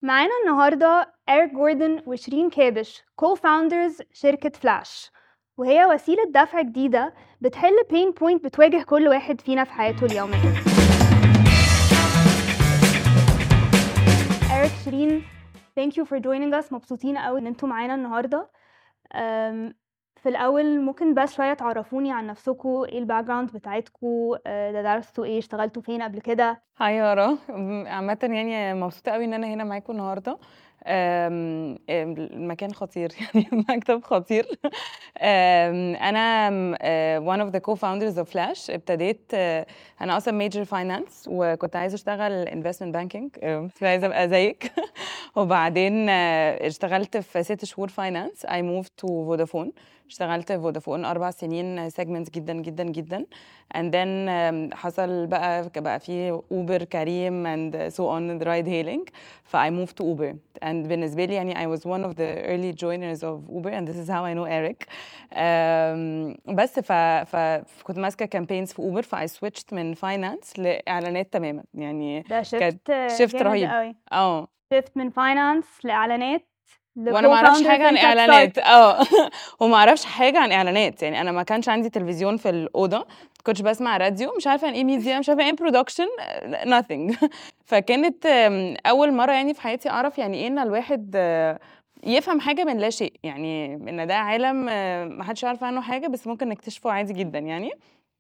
معانا النهارده إيريك جوردن وشيرين كابش كو فاوندرز شركة فلاش وهي وسيلة دفع جديدة بتحل بين بوينت بتواجه كل واحد فينا في حياته اليومية إيريك شيرين thank you for joining us مبسوطين قوي ان انتوا معانا النهارده أم، في الاول ممكن بس شويه تعرفوني عن نفسكم ايه الباك جراوند بتاعتكم ده درستوا ايه اشتغلتوا فين قبل كده هاي يارا م- عامة يعني مبسوطة قوي ان انا هنا معاكم النهاردة أم، أم، المكان خطير يعني المكتب خطير أم، انا م- آه، one of the co-founders of Flash ابتديت آه، انا اصلا major finance وكنت عايزة اشتغل investment banking أم، كنت عايزة ابقى زيك وبعدين آه، اشتغلت في ست شهور finance I moved to Vodafone اشتغلت في فودافون اربع سنين segments جدا جدا جدا and then um, حصل بقى بقى في اوبر كريم and so on the ride hailing ف I moved to Uber and بالنسبة لي يعني I was one of the early joiners of Uber and this is how I know Eric um, بس ف, ف فكنت ماسكة campaigns في Uber ف I switched من finance لإعلانات تماما يعني ده شفت كانت shift رهيب. قوي اه شفت من فاينانس لاعلانات وانا ما اعرفش حاجه عن اعلانات اه وما اعرفش حاجه عن اعلانات يعني انا ما كانش عندي تلفزيون في الاوضه كنتش بسمع راديو مش عارفه عن ايه ميديا مش عارفه ايه برودكشن nothing فكانت آم، اول مره يعني في حياتي اعرف يعني ايه ان الواحد آه، يفهم حاجه من لا شيء يعني ان ده عالم آه، ما حدش يعرف عنه حاجه بس ممكن نكتشفه عادي جدا يعني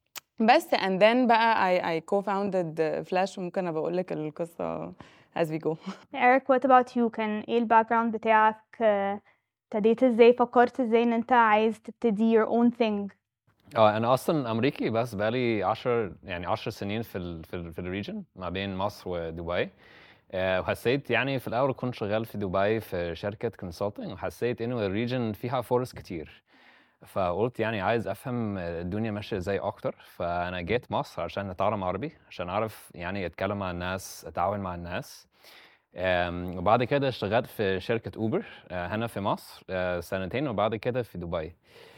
بس and then بقى I, I co-founded Flash وممكن ابقى اقول لك القصه as we go Eric what about you كان ايه الباك جراوند بتاعك آه، ابتديت ازاي فكرت ازاي ان انت عايز تبتدي your own thing اه انا اصلا امريكي بس بقالي 10 يعني 10 سنين في ال في ال في الريجن ما بين مصر ودبي آه، وحسيت يعني في الاول كنت شغال في دبي في شركه كونسلتنج وحسيت انه الريجن فيها فرص كتير فقلت يعني عايز افهم الدنيا ماشيه ازاي اكتر فانا جيت مصر عشان اتعلم عربي عشان اعرف يعني اتكلم مع الناس اتعامل مع الناس آم، وبعد كده اشتغلت في شركه اوبر آه، هنا في مصر آه، سنتين وبعد كده في دبي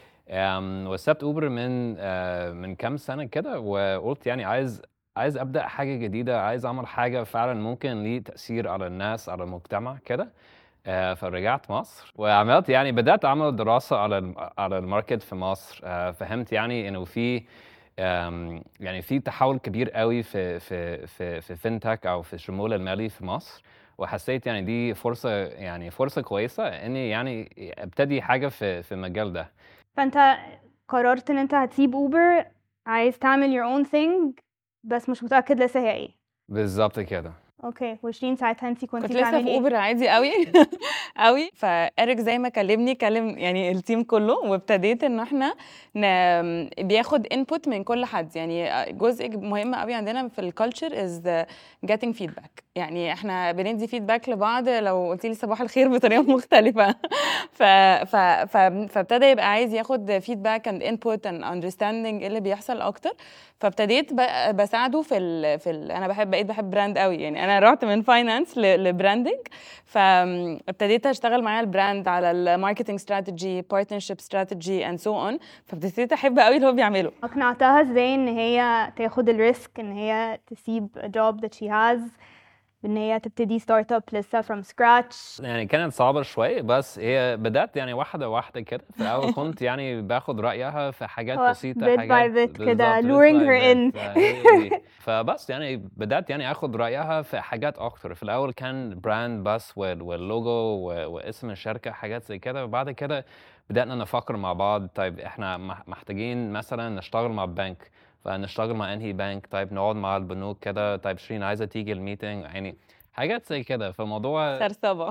أم، وسبت اوبر من آه، من كام سنه كده وقلت يعني عايز عايز ابدا حاجه جديده عايز اعمل حاجه فعلا ممكن ليه تاثير على الناس على المجتمع كده آه، فرجعت مصر وعملت يعني بدات اعمل دراسه على الم- على الماركت في مصر آه، فهمت يعني انه في آم، يعني في تحول كبير قوي في في في في فينتك او في الشمول المالي في مصر وحسيت يعني دي فرصه يعني فرصه كويسه اني يعني ابتدي حاجه في في المجال ده فانت قررت ان انت هتسيب اوبر عايز تعمل your own thing بس مش متأكد لسه هي ايه بالظبط كده اوكي وشيرين ساعتها انت كنت كنت لسه في اوبر عادي قوي قوي فاريك زي ما كلمني كلم يعني التيم كله وابتديت ان احنا ن... بياخد انبوت من كل حد يعني جزء مهم قوي عندنا في الكالتشر از getting feedback يعني احنا بندي فيدباك لبعض لو قلت لي صباح الخير بطريقه مختلفه ف... ف... ف... فابتدى يبقى عايز ياخد فيدباك اند انبوت اند اندرستاندينج ايه اللي بيحصل اكتر فابتديت ب- بساعده في ال... في ال... انا بحب بقيت بحب براند قوي يعني انا رحت من فاينانس لبراندنج فابتديت اشتغل معاه البراند على الماركتنج استراتيجي بارتنرشيب استراتيجي اند سو اون فابتديت احب قوي اللي هو بيعمله اقنعتها ازاي ان هي تاخد الريسك ان هي تسيب a job that she has ان هي تبتدي ستارت اب لسه from scratch يعني كانت صعبة شوية بس هي بدأت يعني واحدة واحدة كده في الأول كنت يعني باخد رأيها في حاجات هو بسيطة bit by حاجات bit كده بالظبط، bit luring by her in. bit. فهي دي. فبس يعني بدأت يعني آخد رأيها في حاجات أكتر في الأول كان براند بس وال- واللوجو و- واسم الشركة حاجات زي كده وبعد كده بدأنا نفكر مع بعض طيب إحنا مح- محتاجين مثلا نشتغل مع بنك فنشتغل مع انهي بنك طيب نقعد مع البنوك كده طيب شيرين عايزة تيجي الميتنج يعني حاجات زي كده فموضوع سرسبه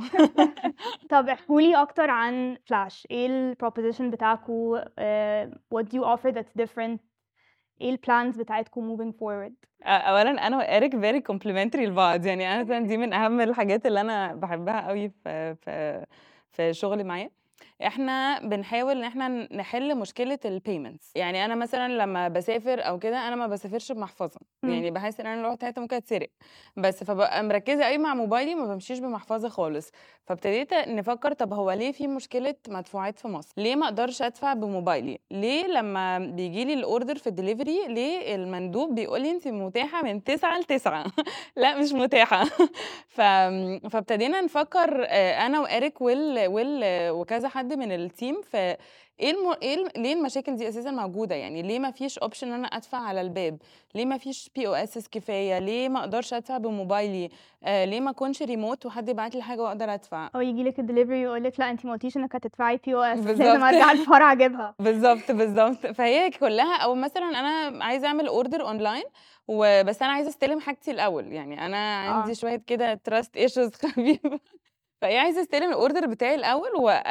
طب احكوا لي اكتر عن فلاش ايه البروبوزيشن بتاعكم what do you offer that's different ايه البلانز بتاعتكم moving forward اولا انا واريك فيري كومبلمنتري لبعض يعني انا مثلا دي من اهم الحاجات اللي انا بحبها قوي في في في شغلي معاه احنا بنحاول ان احنا نحل مشكله البيمنتس يعني انا مثلا لما بسافر او كده انا ما بسافرش بمحفظه مم. يعني بحس ان انا لو رحت حته ممكن اتسرق بس فببقى مركزه قوي مع موبايلي ما بمشيش بمحفظه خالص فابتديت نفكر طب هو ليه في مشكله مدفوعات في مصر ليه ما اقدرش ادفع بموبايلي ليه لما بيجي لي الاوردر في الدليفري ليه المندوب بيقول لي انت متاحه من 9 ل 9 لا مش متاحه ف... فابتدينا نفكر آه، انا واريك ويل ويل وكذا حد من التيم ف ايه الم... ايه الم... ليه المشاكل دي اساسا موجوده يعني ليه ما فيش اوبشن ان انا ادفع على الباب ليه ما فيش بي او اس كفايه ليه ما اقدرش ادفع بموبايلي آه ليه ما اكونش ريموت وحد يبعت لي حاجه واقدر ادفع او يجي لك الدليفري ويقول لك لا انت ما قلتيش انك هتدفعي بي او اس بالظبط. لازم ارجع الفرع اجيبها بالظبط بالظبط فهي كلها او مثلا انا عايزه اعمل اوردر اونلاين وبس انا عايزه استلم حاجتي الاول يعني انا عندي آه. شويه كده تراست ايشوز خفيفه فهي عايزه استلم الاوردر بتاعي الاول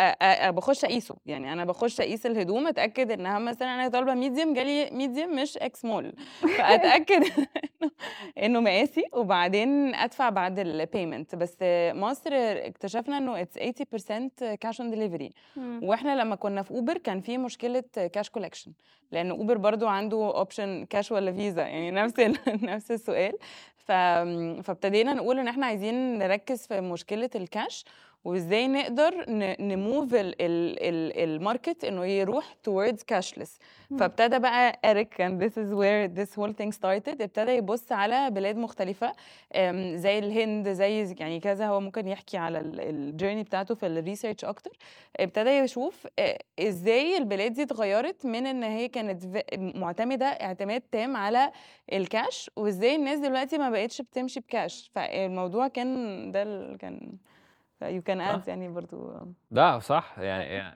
وبخش اقيسه يعني انا بخش اقيس الهدوم اتاكد انها مثلا انا طالبه ميديوم جالي ميديوم مش اكس مول فاتاكد إنه- انه مقاسي وبعدين ادفع بعد البيمنت بس مصر اكتشفنا انه اتس 80% كاش اون ديليفري مم. واحنا لما كنا في اوبر كان في مشكله كاش كولكشن لان اوبر برضو عنده اوبشن كاش ولا فيزا يعني نفس ال... نفس السؤال ف... فابتدينا نقول ان احنا عايزين نركز في مشكله الكاش وازاي نقدر ن... نموف ال... ال... ال... الماركت انه يروح towards cashless مم. فابتدى بقى اريك and this is where this whole thing started ابتدى يبص على بلاد مختلفة أم، زي الهند زي يعني كذا هو ممكن يحكي على الجيرني بتاعته في الريسيرش اكتر ابتدى يشوف آه، ازاي البلاد دي اتغيرت من ان هي كانت ف- معتمده اعتماد تام على الكاش وازاي الناس دلوقتي ما بقتش بتمشي بكاش فالموضوع كان ده ال- كان يو كان اد صح. يعني برضو ده صح يعني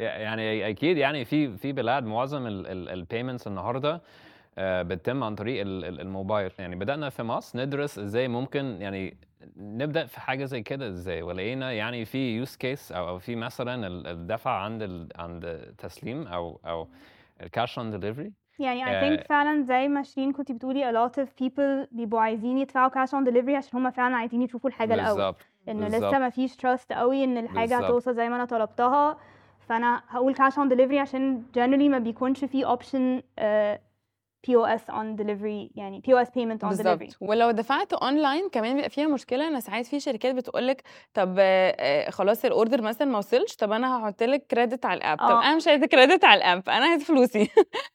يعني اكيد يعني في في بلاد معظم البيمنتس النهارده آه، بتتم عن طريق ال- ال- الموبايل يعني بدأنا في مصر ندرس ازاي ممكن يعني نبدأ في حاجة زي كده ازاي ولقينا يعني في يوز كيس او او في مثلا ال- الدفع عند ال عند التسليم او او الكاش اون ديليفري يعني I آه، think فعلا زي ما شيرين كنت بتقولي a lot of people بيبقوا عايزين يدفعوا cash on delivery عشان هم فعلا عايزين يشوفوا الحاجة الأول بالظبط انه بالظبط. لسه ما فيش trust قوي ان الحاجة بالظبط. هتوصل زي ما انا طلبتها فانا هقول cash on delivery عشان generally ما بيكونش في option uh, POS on delivery يعني POS payment on delivery بالظبط ولو دفعت اونلاين كمان بيبقى فيها مشكله ان ساعات في شركات بتقول لك طب آه، آه، خلاص الاوردر مثلا ما وصلش طب انا هحط لك كريدت على الاب طب آه. انا مش عايزه كريدت على الاب انا عايز فلوسي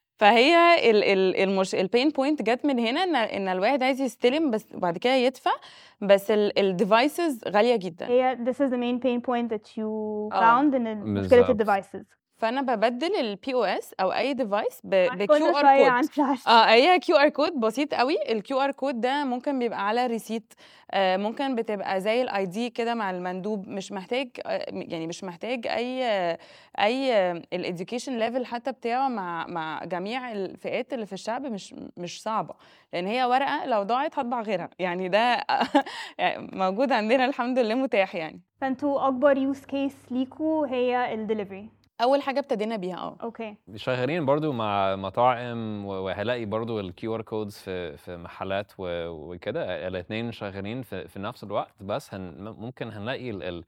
فهي ال ال المش البين بوينت جت من هنا ان ان الواحد عايز يستلم بس وبعد كده يدفع بس الديفايسز غاليه جدا هي this is the main pain point that you آه. found ان ال- مشكلة بالظبط. الديفايسز فانا ببدل البي او اس او اي ديفايس بكيو كل ار شوية كود عن فلاش اه اي كيو ار كود بسيط قوي الكيو ار كود ده ممكن بيبقى على ريسيت آه ممكن بتبقى زي الاي دي كده مع المندوب مش محتاج آه يعني مش محتاج اي آه اي الاديوكيشن ليفل حتى بتاعه مع مع جميع الفئات اللي في الشعب مش مش صعبه لان هي ورقه لو ضاعت هطبع غيرها يعني ده يعني موجود عندنا الحمد لله متاح يعني فانتوا اكبر يوز كيس ليكوا هي الدليفري اول حاجه ابتدينا بيها اه اوكي شغالين برضو مع مطاعم و- وهلاقي برضو الكيو ار كودز في في محلات و- وكده الاثنين شغالين في, في نفس الوقت بس هن ممكن هنلاقي ال ال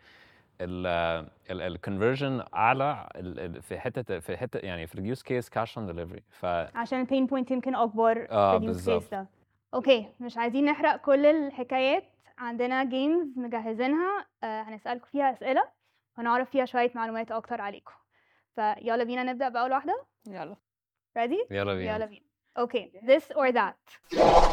ال الكونفرجن اعلى ال- ال- في حته في حته يعني في اليوز كيس كاش اون ديليفري ف عشان البين بوينت يمكن اكبر آه، في اليوز كيس بالظبط. ده اوكي مش عايزين نحرق كل الحكايات عندنا جيمز مجهزينها آه هنسألكم فيها أسئلة ونعرف فيها شوية معلومات أكتر عليكم فيلا بينا نبدأ بأول واحدة يلا ready يلا بينا يلا بينا اوكي this or that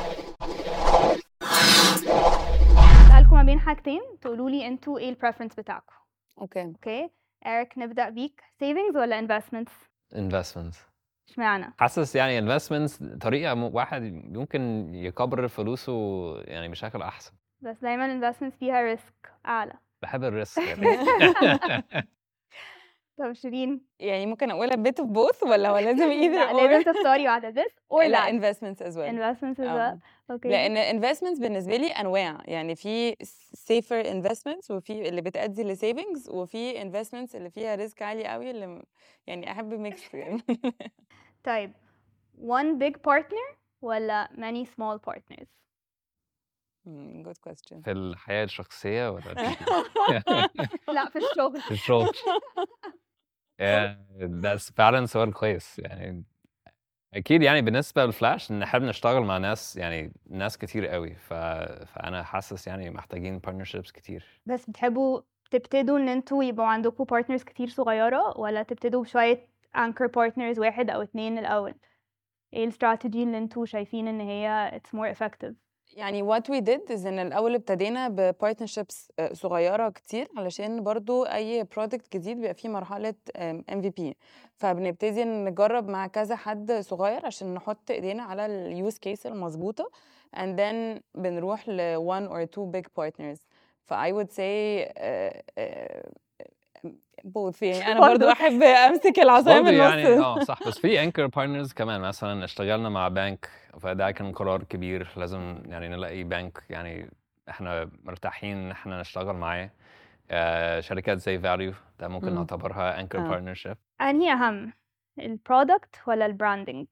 هسألكم ما بين حاجتين تقولوا لي انتوا ايه البريفرنس بتاعكم اوكي اوكي ايريك نبدأ بيك savings ولا investments investments اشمعنى حاسس يعني investments طريقه م- واحد ممكن يكبر فلوسه يعني بشكل احسن بس دايما investments فيها ريسك أعلى بحب الريسك يعني. طب شيرين يعني ممكن اقولها بيت اوف بوث ولا هو لازم لا either لازم or تختاري واحدة this or لا that investments as well investments is آه. that اوكي لان investments بالنسبه لي انواع يعني في safer investments وفي اللي بتأدي لسيفنجز وفي investments اللي فيها ريسك عالي قوي اللي م- يعني احب ميكس يعني طيب one big partner ولا many small partners Hmm, good question في الحياه الشخصيه ولا لا في الشغل في الشغل آه، ده فعلا سؤال كويس يعني اكيد يعني بالنسبه للفلاش نحب نشتغل مع ناس يعني ناس كتير قوي ف... فانا حاسس يعني محتاجين partnerships كتير بس بتحبوا تبتدوا ان انتوا يبقوا عندكم بارتنرز كتير صغيرة ولا تبتدوا بشوية anchor partners واحد او اتنين الاول ايه الاستراتيجي اللي انتوا شايفين ان هي it's more effective يعني what we did is ان الاول ابتدينا ببارتنرشيبس صغيره كتير علشان برضو اي برودكت جديد بيبقى فيه مرحله ام في بي فبنبتدي نجرب مع كذا حد صغير عشان نحط ايدينا على اليوز كيس المظبوطه and then بنروح ل one or two big partners ف I would say uh, uh, both يعني انا برضو برضو. احب امسك العصايه برضه من يعني النص اه صح بس في انكر بارتنرز كمان مثلا اشتغلنا مع بنك فده كان قرار كبير لازم يعني نلاقي بنك يعني احنا مرتاحين ان احنا نشتغل معاه آه شركات زي فاليو ده ممكن مم. نعتبرها انكر آه. بارتنرشيب انهي اهم البرودكت ولا البراندنج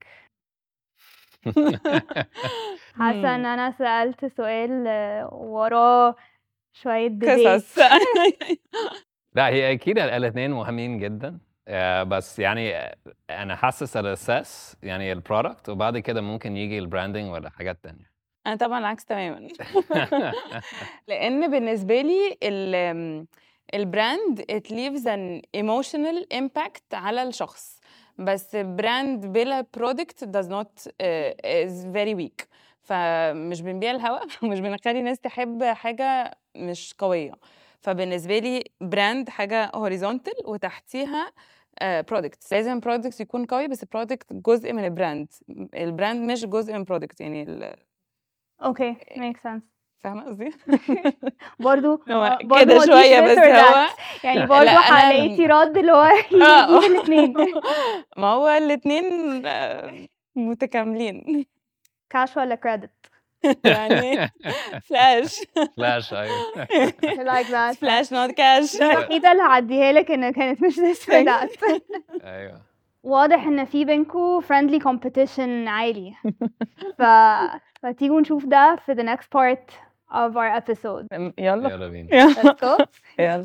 حاسة ان انا سألت سؤال آه، وراه شوية debate قصص لا هي اكيد الاثنين مهمين جدا آه، بس يعني آه، انا حاسس الاساس يعني البرودكت وبعد كده ممكن يجي البراندنج ولا حاجات تانية انا طبعا العكس تماما لان بالنسبه لي ال البراند it leaves an emotional impact على الشخص بس براند بلا product does not uh, is very weak فمش بنبيع الهوا ومش بنخلي الناس تحب حاجه مش قويه فبالنسبه لي براند حاجه horizontal وتحتيها برودكت لازم برودكت يكون قوي بس برودكت جزء من البراند البراند مش جزء من برودكت يعني ال- اوكي make sense فاهمه قصدي؟ برضو هو آه، برضو كده ما تجيش شويه this بس or that. هو يعني لا، برضو لا، أنا- هلاقي رد اللي هو آه. يجيب الاثنين ما هو الاثنين متكاملين كاش ولا كريدت يعني فلاش فلاش ايوه like that فلاش نوت كاش الوحيدة اللي هعديها لك ان كانت مش this or that ايوه واضح ان في بينكو friendly competition عالي ف فتيجوا نشوف ده في the next part of our episode يلا يلا بينا let's go يلا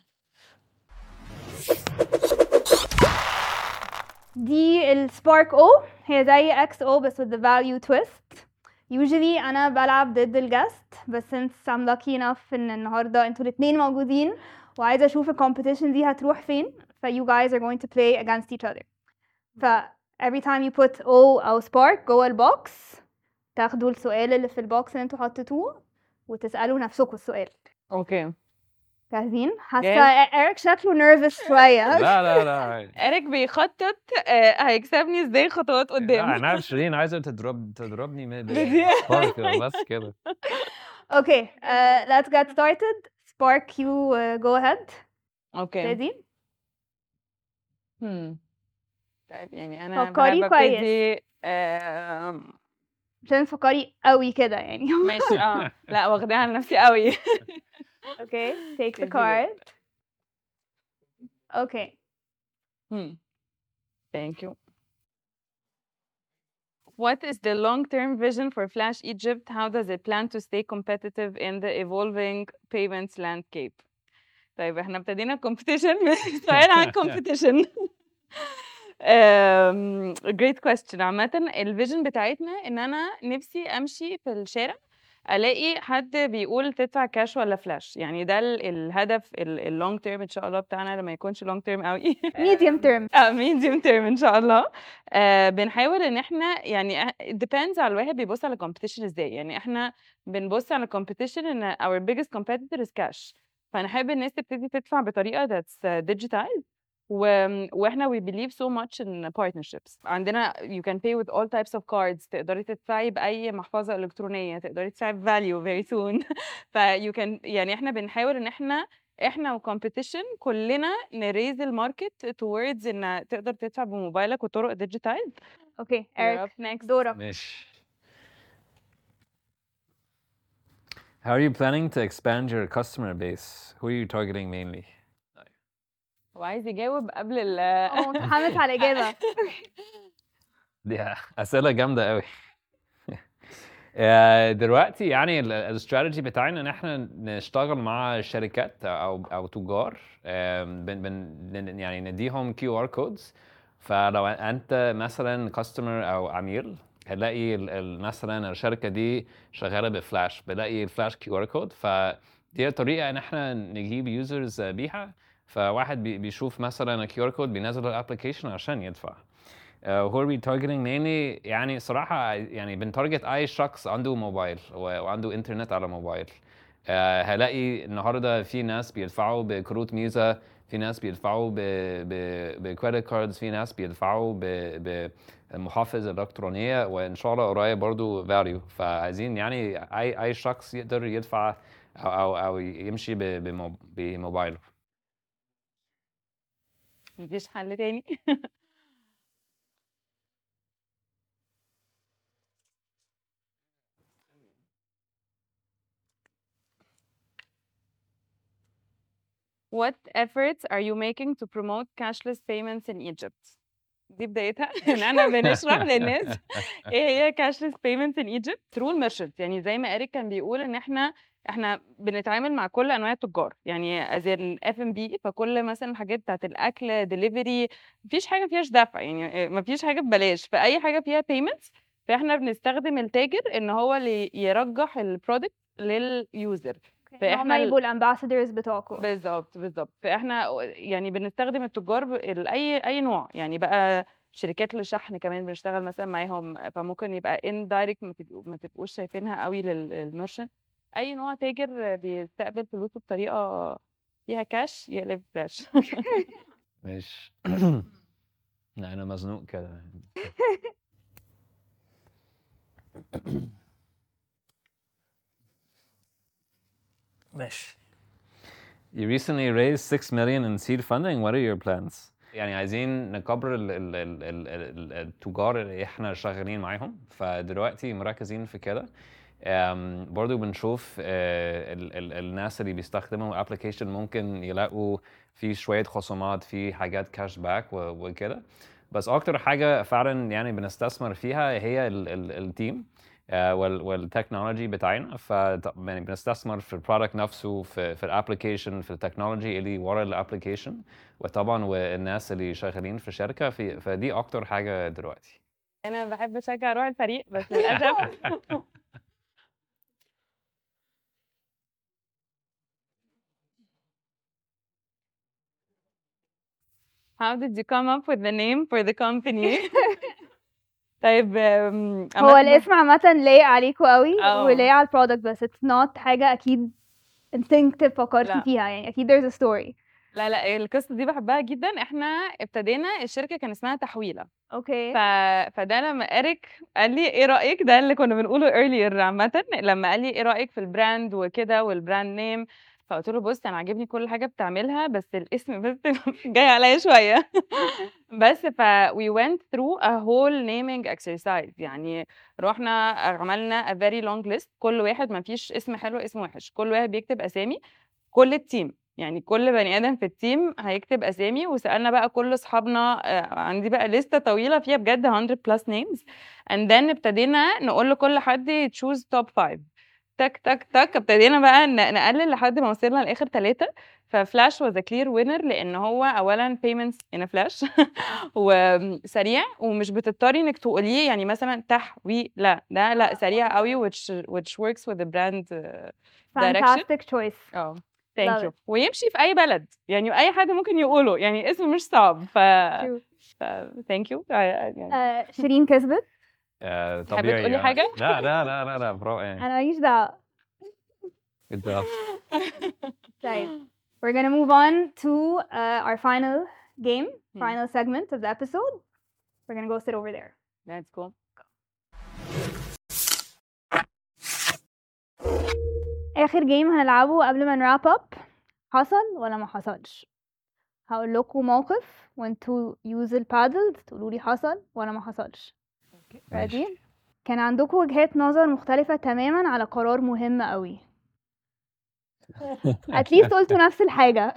دي السبارك او هي زي اكس او بس with the value twist usually انا بلعب ضد الجاست بس since I'm lucky enough ان النهارده انتوا الاتنين موجودين وعايزه اشوف الكومبيتيشن دي هتروح فين ف you guys are going to play against each other ف every time you put O او spark جوه البوكس تاخدوا السؤال اللي في البوكس اللي انتوا حطيتوه وتسألوا نفسكم السؤال اوكي جاهزين؟ حاسه جاهز. ايريك شكله نيرفس شويه لا لا لا اريك بيخطط آه، هيكسبني ازاي خطوات لا قدام انا عارف شيرين عايزه تضرب تضربني من بدي- خالص كده بس كده Okay, uh, let's get started. Spark, you uh, go ahead. اوكي Ready? هم. طيب يعني انا فكري بحب كويس. ابتدي آم، عشان تفكري قوي كده يعني. ماشي اه لا واخداها على نفسي قوي okay, take the Ready. card. Okay. Hmm. Thank you. What is the long-term vision for Flash Egypt? How does it plan to stay competitive in the evolving payments landscape? طيب احنا ابتدينا الكومبيتيشن سؤال عن competition. um, great question عامة الفيجن بتاعتنا ان انا نفسي امشي في الشارع الاقي حد بيقول تدفع كاش ولا فلاش يعني ده ال- الهدف اللونج تيرم ان شاء الله بتاعنا لما يكونش لونج تيرم قوي Medium term. اه ميديوم تيرم ان شاء الله آه بنحاول ان احنا يعني اه- it depends على الواحد بيبص على الكومبيتيشن ازاي يعني احنا بنبص على الكومبيتيشن ان our biggest competitor is cash فنحب الناس تبتدي تدفع بطريقه that's uh, digital و... واحنا we believe so much in partnerships عندنا you can pay with all types of cards تقدري تدفعي باي محفظه الكترونيه تقدري تدفعي ب value very soon ف you can يعني احنا بنحاول ان احنا احنا وكومبيتيشن كلنا نريز الماركت towards ان تقدر تدفع بموبايلك وطرق ديجيتال Okay, Eric. next دورك. ماشي How are you planning to expand your customer base? Who are you targeting mainly? هو عايز يجاوب قبل ال اه متحمس على الإجابة. دي أسئلة جامدة قوي. آه، دلوقتي يعني الاستراتيجي بتاعنا ان احنا نشتغل مع شركات او او تجار آم، بن بن يعني نديهم كيو ار كودز فلو انت مثلا كاستمر او عميل هتلاقي ال- ال- مثلا الشركه دي شغاله بفلاش بلاقي الفلاش كيو ار كود فدي طريقه ان احنا نجيب يوزرز بيها فواحد بي- بيشوف مثلا الكيو ار كود بينزل الابلكيشن عشان يدفع هو بي تارجتنج مينلي يعني صراحه يعني بنتارجت اي شخص عنده موبايل و- وعنده انترنت على موبايل آه، هلاقي النهارده في ناس بيدفعوا بكروت ميزه في ناس بيدفعوا بكريدت كاردز في ناس بيدفعوا ب- بمحافظ الكترونيه وان شاء الله قريب برضو فاليو فعايزين يعني اي اي شخص يقدر يدفع او او, أو يمشي ب- بمو- بموبايله مفيش حل تاني What efforts are you making to promote cashless payments in Egypt? دي بدايتها ان احنا بنشرح للناس ايه هي cashless payments in Egypt through الميرشنت يعني زي ما اريك كان بيقول ان احنا احنا بنتعامل مع كل انواع التجار يعني زي الاف ام بي فكل مثلا الحاجات بتاعت الاكل ديليفري مفيش حاجه فيهاش دفع يعني مفيش حاجه ببلاش فاي حاجه فيها payments فاحنا بنستخدم التاجر ان هو اللي يرجح البرودكت لليوزر فاحنا فإحنا ال- يبقوا الامباسادورز بتوعكم بالظبط بالظبط فاحنا يعني بنستخدم التجار ب- ال- اي اي نوع يعني بقى شركات للشحن كمان بنشتغل مثلا معاهم فممكن يبقى اندايركت ما تبقوا- ما تبقوش شايفينها قوي للميرشنت اي نوع تاجر بيستقبل فلوسه بطريقه فيها كاش يقلب فلاش مش لا انا مزنوق كده ماشي You recently raised 6 million in seed funding. What are your plans? يعني عايزين نكبر ال ال ال ال ال التجار اللي احنا شغالين معاهم فدلوقتي مركزين في كده أم، برضو بنشوف آه، ال ال الناس اللي بيستخدموا الابلكيشن ممكن يلاقوا في شوية خصومات في حاجات كاش باك وكده بس اكتر حاجة فعلا يعني بنستثمر فيها هي ال ال التيم آه، وال والتكنولوجي بتاعنا ف يعني بنستثمر في البرودكت نفسه في في الابلكيشن في التكنولوجي اللي ورا الابلكيشن وطبعا والناس اللي شغالين في الشركه في فدي اكتر حاجه دلوقتي انا بحب اشجع روح الفريق بس للاسف How did you come up with the name for the company? طيب أم، هو عامة الاسم عامة لايق عليكوا قوي اه. ولايق على البرودكت بس it's not حاجة أكيد instinctive فكرتي لا. فيها يعني أكيد there's a story لا لا القصة دي بحبها جدا احنا ابتدينا الشركة كان اسمها تحويلة اوكي ف... فده لما اريك قال لي ايه رايك ده اللي كنا بنقوله earlier عامه لما قال لي ايه رايك في البراند وكده والبراند نيم فقلت له بص انا عاجبني كل حاجه بتعملها بس الاسم بس جاي عليا شويه بس ف we went through a whole naming exercise يعني رحنا عملنا a very long list كل واحد ما فيش اسم حلو اسم وحش كل واحد بيكتب اسامي كل التيم يعني كل بني ادم في التيم هيكتب اسامي وسالنا بقى كل اصحابنا آه، عندي بقى لسته طويله فيها بجد 100 plus names and then ابتدينا نقول لكل حد choose top 5 تك تك تك ابتدينا بقى ن- نقلل لحد ما وصلنا لاخر ثلاثه ففلاش was a clear winner لان هو اولا payments in a flash وسريع ومش بتضطري انك تقوليه يعني مثلا تحوي لا ده لا سريع قوي which which works with the brand uh, direction fantastic choice اه Love ثانك يو it. ويمشي في اي بلد يعني اي حد ممكن يقوله يعني اسم مش صعب ف ثانك يو يعني آه، شيرين كسبت آه، تحبي طبيعي تقولي يعني. حاجة؟ لا لا لا لا لا برافو يعني أنا ماليش دعوة good job طيب we're gonna move on to uh, our final game Hmm. final segment of the episode we're gonna go sit over there let's go آخر جيم هنلعبه قبل ما نراب اب حصل ولا ما حصلش هقول لكم موقف وانتوا use البادلز تقولوا لي حصل ولا ما حصلش ماشي. ready كان عندكم وجهات نظر مختلفة تماما على قرار مهم قوي اتليست قلتوا نفس الحاجة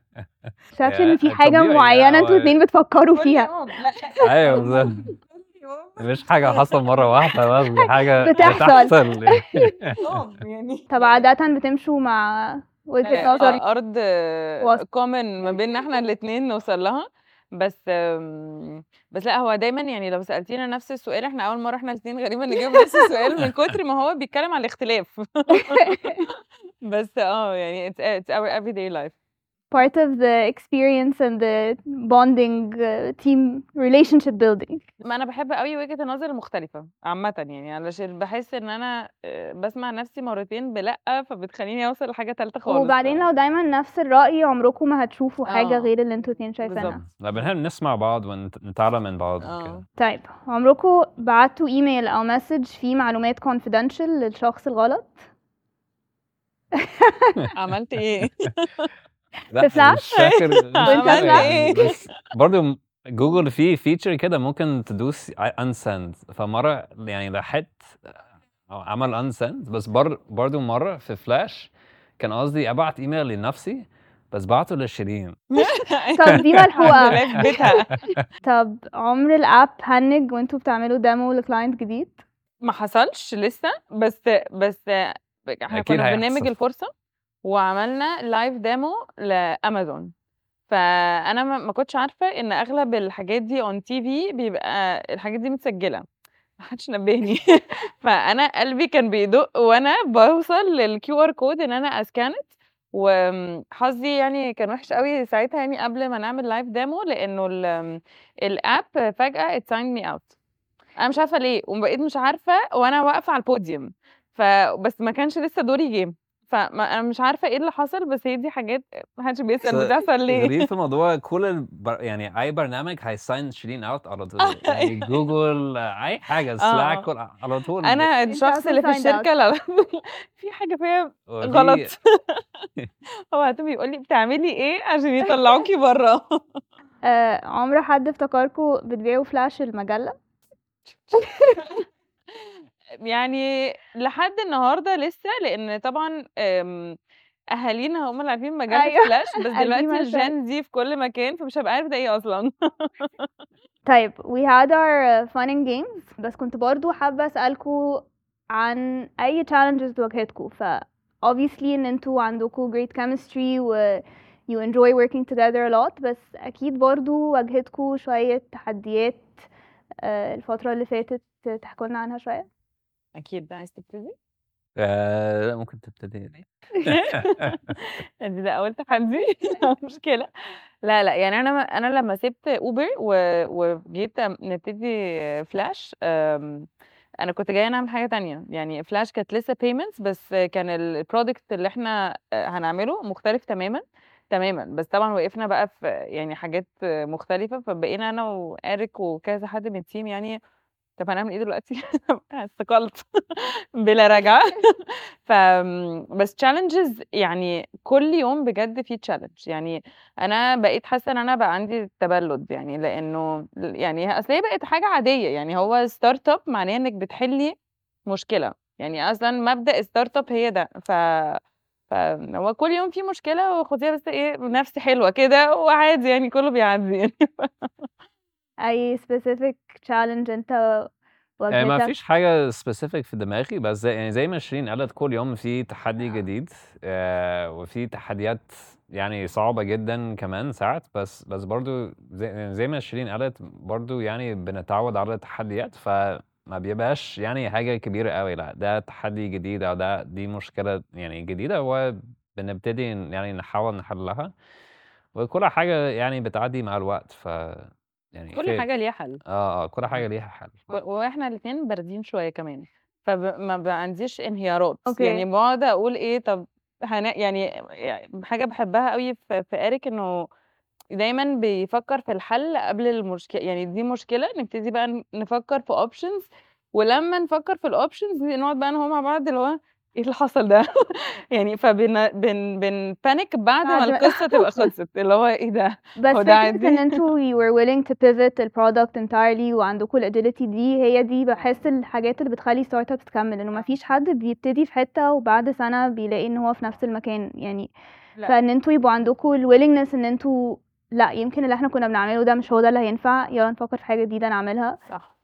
شايف ان في يا حاجة طبيعي، معينة لا، انتوا هو- اتنين بتفكروا فيها ايوه بالظبط مش حاجه حصل مره واحده بس دي حاجه بتحصل. بتحصل يعني. يعني طب عادة بتمشوا مع وجهة نظر آه، ارض وسط. كومن ما بيننا احنا الاثنين نوصل لها بس آم، بس لا هو دايما يعني لو سالتينا نفس السؤال احنا اول مره احنا الاثنين غريبه نجاوب نفس السؤال من كتر ما هو بيتكلم عن الاختلاف بس اه يعني it's, it's our everyday life part of the experience and the bonding uh, team relationship building ما انا بحب قوي وجهه النظر المختلفه عامه يعني علشان بحس ان انا آه، بسمع نفسي مرتين بلا فبتخليني اوصل لحاجه ثالثه خالص وبعدين لو دايما نفس الرأي عمركم ما هتشوفوا حاجة آه. غير اللي انتوا اتنين شايفينها بالظبط. لا بنحب نسمع بعض ونتعلم من بعض اه وكده طيب عمركم بعتوا ايميل او مسج فيه معلومات confidential للشخص الغلط عملت ايه لا فلاش؟ مش فاكر مش وانت فاكر فلاش؟ يعني بس برضه جوجل فيه فيتشر كده ممكن تدوس انسند فمره يعني لحقت عمل انسند بس بر برضه مره في فلاش كان قصدي ابعت ايميل لنفسي بس بعته لشيرين طب دي ملحوقة عاملاه في بيتها طب عمر الاب هنج وانتوا بتعملوا ديمو لكلاينت جديد ما حصلش لسه بس بس احنا أكيد كنا في برنامج هيحصل. الفرصه وعملنا لايف ديمو لامازون فانا ما ما كنتش عارفه ان اغلب الحاجات دي اون تي في بيبقى الحاجات دي متسجله ما حدش نبهني فانا قلبي كان بيدق وانا بوصل للكيو ار كود ان انا اسكانت وحظي يعني كان وحش قوي ساعتها يعني قبل ما نعمل لايف ديمو لانه ال- الاب فجاه ات ساين مي اوت انا مش عارفه ليه وبقيت مش عارفه وانا واقفه على البوديوم فبس ما كانش لسه دوري جيم فانا مش عارفه ايه اللي حصل بس هي دي حاجات ما حدش بيسال بس بتحصل ليه غريب في الموضوع كل البر... يعني اي برنامج هيساين شيرين اوت على طول يعني جوجل اي حاجه سلاك على طول انا الشخص أصلاً اللي في signed out. الشركه لا في حاجه فيها ودي- غلط هو هتم بيقول لي بتعملي ايه عشان يطلعوكي بره آه عمر حد افتكركم بتبيعوا فلاش المجلة يعني لحد النهارده لسه لان طبعا أم، اهالينا هم اللي عارفين مجله أيوة، فلاش بس قديمة دلوقتي شوية. الجين دي في كل مكان فمش هبقى عارف ده ايه اصلا طيب we had our uh, fun and games بس كنت برضو حابة أسألكوا عن أي challenges واجهتكوا ف obviously إن انتوا عندكوا great chemistry و you enjoy working together a lot بس أكيد برضو واجهتكوا شوية تحديات آه، الفترة اللي فاتت تحكوا لنا عنها شوية اكيد ده عايز تبتدي آه، لا ممكن تبتدي دي ده اول تحدي مشكله لا لا يعني انا انا لما سبت اوبر و- وجيت نبتدي فلاش أم، انا كنت جايه نعمل حاجه تانية يعني فلاش كانت لسه بيمنتس بس كان البرودكت اللي احنا آه، هنعمله مختلف تماما تماما بس طبعا وقفنا بقى في يعني حاجات مختلفه فبقينا انا واريك وكذا حد من التيم يعني طب هنعمل ايه دلوقتي استقلت بلا رجعه ف بس challenges يعني كل يوم بجد في challenge يعني انا بقيت حاسه ان انا بقى عندي تبلد يعني لانه يعني اصل هي بقت حاجه عاديه يعني هو ستارت اب معناه انك بتحلي مشكله يعني اصلا مبدا ستارت اب هي ده ف فهو كل يوم في مشكله وخديها بس ايه بنفس حلوه كده وعادي يعني كله بيعدي يعني أي specific challenge انت يعني ما واجهتك فيش حاجة سبيسيفيك في دماغي بس زي يعني زي ما شيرين قالت كل يوم في تحدي جديد آه وفي تحديات يعني صعبة جدا كمان ساعات بس بس برضو زي, يعني زي ما شيرين قالت برضو يعني بنتعود على التحديات فما بيبقاش يعني حاجة كبيرة قوي لا ده تحدي جديد أو ده دي مشكلة يعني جديدة وبنبتدي يعني نحاول نحلها وكل حاجة يعني بتعدي مع الوقت ف يعني كل خير. حاجه ليها حل اه اه كل حاجة ليها حل و- واحنا الاثنين باردين شويه كمان فما بقى عنديش انهيارات أوكي. يعني بقعد اقول ايه طب هنا يعني يعني حاجه بحبها قوي في, في اريك انه دايما بيفكر في الحل قبل المشكله يعني دي مشكله نبتدي بقى ن- نفكر في اوبشنز ولما نفكر في الاوبشنز نقعد بقى انا وهو مع بعض اللي هو ايه اللي حصل ده يعني فبن بن بن بانيك بعد ما بعد ما- القصه تبقى خلصت اللي هو ايه ده بس هو ده فكرة عادي؟ ان انتوا you were willing to pivot ال product entirely وعندكم ال agility دي هي دي بحس الحاجات اللي بتخلي ستارت اب تكمل انه مفيش حد بيبتدي في حتة وبعد سنة بيلاقي ان هو في نفس المكان يعني لا. فان انتوا يبقوا عندكم ال willingness ان انتوا لا يمكن اللي احنا كنا بنعمله ده مش هو ده اللي هينفع يلا نفكر في حاجة جديدة نعملها صح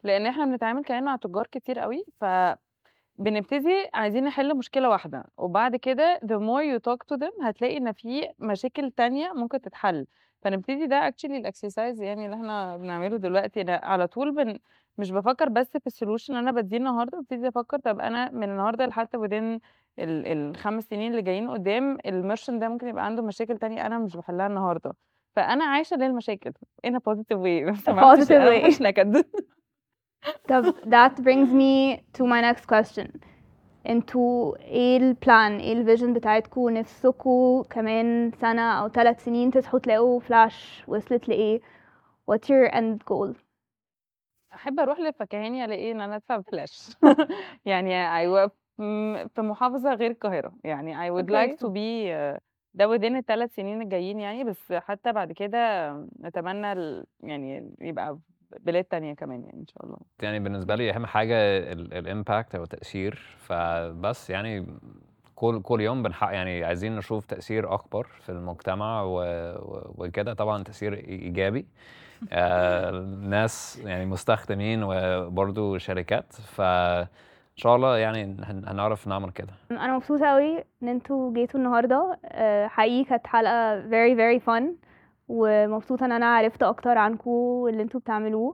لان احنا بنتعامل كمان مع تجار كتير قوي ف بنبتدي عايزين نحل مشكلة واحدة وبعد كده the more you talk to them هتلاقي ان في مشاكل تانية ممكن تتحل فنبتدي ده actually الاكسرسايز يعني اللي احنا بنعمله دلوقتي أنا على طول بن مش بفكر بس في السولوشن اللي انا بديه النهارده ببتدي افكر طب انا من النهارده لحد within ال الخمس سنين اللي جايين قدام الميرشن ده ممكن يبقى عنده مشاكل تانية انا مش بحلها النهارده فانا عايشه للمشاكل in a positive way لو سمحت positive أنا way. مش نكد طب that brings me to my next question انتوا ايه البلان ايه الفيجن بتاعتكوا نفسكوا كمان سنة او ثلاث سنين تصحوا تلاقوا فلاش وصلت لايه what's your end goal احب اروح للفكهاني الاقي ان انا ادفع بفلاش يعني ايوه م- في محافظه غير القاهره يعني I would أوكي. like to be uh, ده within الثلاث سنين الجايين يعني بس حتى بعد كده نتمنى ال- يعني يبقى بلاد تانية كمان يعني ان شاء الله يعني بالنسبه لي اهم حاجه الامباكت او التاثير فبس يعني كل كل يوم بنحقق يعني عايزين نشوف تاثير اكبر في المجتمع و- و- وكده طبعا تاثير ايجابي آه، ناس يعني مستخدمين وبرضه شركات فان شاء الله يعني هن- هنعرف نعمل كده انا مبسوطة قوي ان انتوا جيتوا النهاردة آه، حقيقي كانت حلقة very very fun ومبسوطة ان انا عرفت اكتر عنكوا واللي انتوا بتعملوه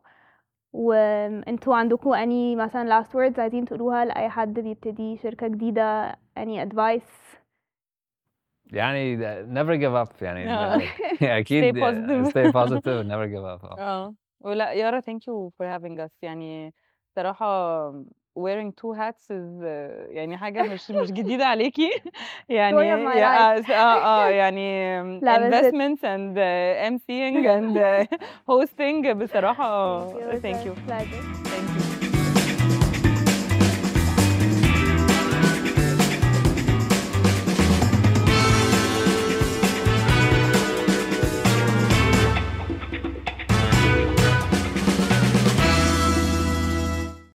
وانتوا عندكوا اني مثلا last words عايزين تقولوها لأي حد بيبتدي شركة جديدة any advice يعني never give up يعني آه. اكيد Stay positive. stay positive and never give up اه ولا يارا thank you for having us يعني صراحة wearing two hats is uh, يعني حاجة مش مش جديدة عليكي يعني Story of my يا- life. اه اه يعني لا، بس it- investments and uh, emceeing and uh, hosting بصراحة thank you Pleasure. thank you